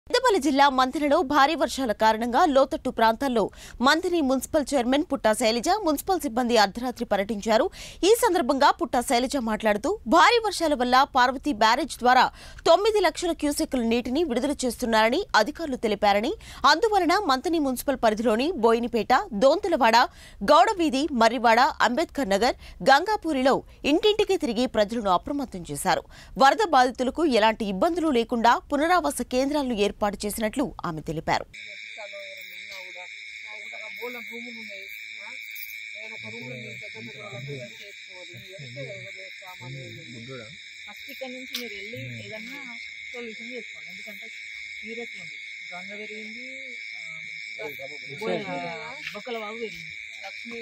పెద్దపల్లి జిల్లా మంథనిలో భారీ వర్షాల కారణంగా లోతట్టు ప్రాంతాల్లో Manthani municipal chairman Putta Shailaja municipal సిబ్బంది అర్ధరాత్రి పర్యటించారు ఈ సందర్భంగా పుట్టా శైలజ మాట్లాడుతూ భారీ వర్షాల వల్ల పార్వతీ బ్యారేజ్ ద్వారా తొమ్మిది లక్షల క్యూసెక్కుల నీటిని విడుదల చేస్తున్నారని అధికారులు తెలిపారని అందువలన మంథని మున్సిపల్ పరిధిలోని బోయినపేట దోంతులవాడ గౌడవీధి మర్రివాడ అంబేద్కర్ నగర్ గంగాపూరిలో ఇంటింటికి తిరిగి ప్రజలను అప్రమత్తం చేశారు వరద బాధితులకు ఎలాంటి ఇబ్బందులు లేకుండా పునరావాస కేంద్రాలను ఏర్పాటు చేసినట్లు ఆమె తెలిపారు చుట్టాలు ఎవరైనా ఉన్నా కూడా ఒక బోల్డెన్ రూములు ఉన్నాయి ఆ? నేను ఒక రూమ్ దగ్గర దగ్గర వాళ్ళందరూ కలిసి చేసుకోవాలి మీరు వెళ్తే ఎవరు సామాన్ ఫస్ట్ ఇక్కడ నుంచి మీరు వెళ్ళి ఏదన్నా సొల్యూషన్ చేసుకోండి ఎందుకంటే సీరియస్ ఉంది గంగ పెరిగింది ఆ, బోయ- ఆ, బొక్కల వాగు పెరిగింది లక్ష్మి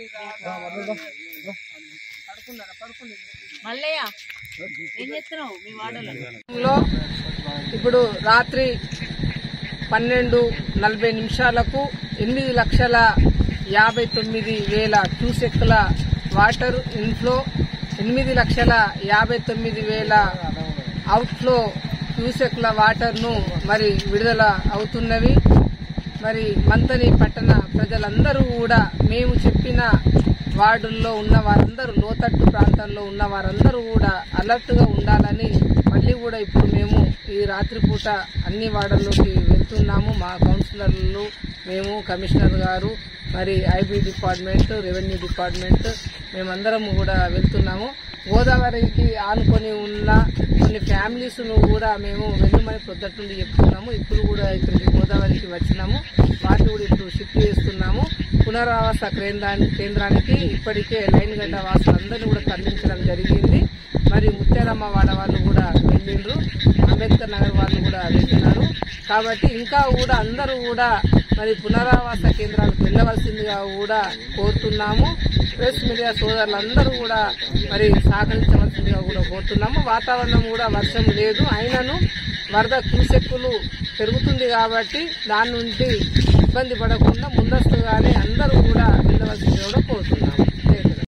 పడుకున్నారా పడుకుంది మల్లయ్య ఏం చేస్తున్నావు మీ వాడలో లో ఇప్పుడు రాత్రి పన్నెండు నలభై నిమిషాలకు ఎనిమిది లక్షల యాభై తొమ్మిది వేల క్యూసెక్ల వాటర్ ఇన్ఫ్లో ఎనిమిది లక్షల యాభై తొమ్మిది వేల అవుట్ఫ్లో క్యూసెక్ల వాటర్ను మరి విడుదల అవుతున్నవి మరి మంతని పట్టణ ప్రజలందరూ కూడా మేము చెప్పిన వార్డుల్లో ఉన్న వారందరూ లోతట్టు ప్రాంతాల్లో ఉన్న వారందరూ కూడా అలర్ట్ గా ఉండాలని మళ్ళీ కూడా ఇప్పుడు మేము ఈ రాత్రిపూట అన్ని వార్డుల్లోకి వెళ్తున్నాము మా కౌన్సిలర్లు మేము కమిషనర్ గారు మరి ఐబీ డిపార్ట్మెంట్ రెవెన్యూ డిపార్ట్మెంట్ మేమందరం కూడా వెళ్తున్నాము గోదావరికి ఆనుకొని ఉన్న కొన్ని ఫ్యామిలీస్ ను కూడా మేము వెన్నుమని పొద్దుట నుండి చెప్తున్నాము ఇప్పుడు కూడా ఇక్కడికి గోదావరికి వచ్చినాము వాటిని కూడా ఇప్పుడు షిఫ్ట్ చేస్తున్నాము పునరావాస కేంద్రానికి కేంద్రానికి ఇప్పటికే లైన్ గడ్డ వాసులందరినీ కూడా తరలించడం జరిగింది మరి ముత్యాలమ్మ వాడ వాళ్ళు కూడా వెళ్ళిండ్రు అంబేద్కర్ నగర్ వాళ్ళు కూడా వెళ్తున్నారు కాబట్టి ఇంకా కూడా అందరూ కూడా మరి పునరావాస కేంద్రాలకు వెళ్ళవలసిందిగా కూడా కోరుతున్నాము ప్రెస్ మీడియా సోదరులందరూ కూడా మరి సహకరించవలసిందిగా కూడా కోరుతున్నాము వాతావరణం కూడా వర్షం లేదు అయినను వరద క్యూసెక్కులు పెరుగుతుంది కాబట్టి దాని నుండి ఇబ్బంది పడకుండా ముందస్తుగానే అందరూ కూడా వెళ్ళవలసిందిగా కూడా కోరుతున్నాము